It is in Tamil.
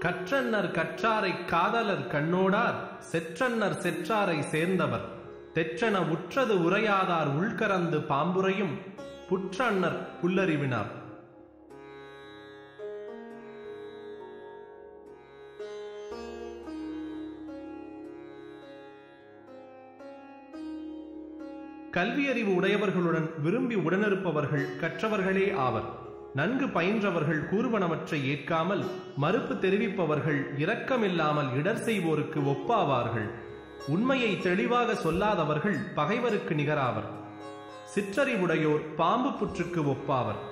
கற்றன்னர் கற்றாரை காதலர் கண்ணோடார் செற்றன்னர் செற்றாரை சேர்ந்தவர் தெற்றென உற்றது உரையாதார் உள்கரந்து பாம்புரையும் புற்றன்னர் புல்லறிவினார் கல்வியறிவு உடையவர்களுடன் விரும்பி உடனிருப்பவர்கள் கற்றவர்களே ஆவர் நன்கு பயின்றவர்கள் கூறுவனவற்றை ஏற்காமல் மறுப்பு தெரிவிப்பவர்கள் இரக்கமில்லாமல் இடர் செய்வோருக்கு ஒப்பாவார்கள் உண்மையை தெளிவாக சொல்லாதவர்கள் பகைவருக்கு நிகராவர் சிற்றறிவுடையோர் பாம்பு புற்றுக்கு ஒப்பாவர்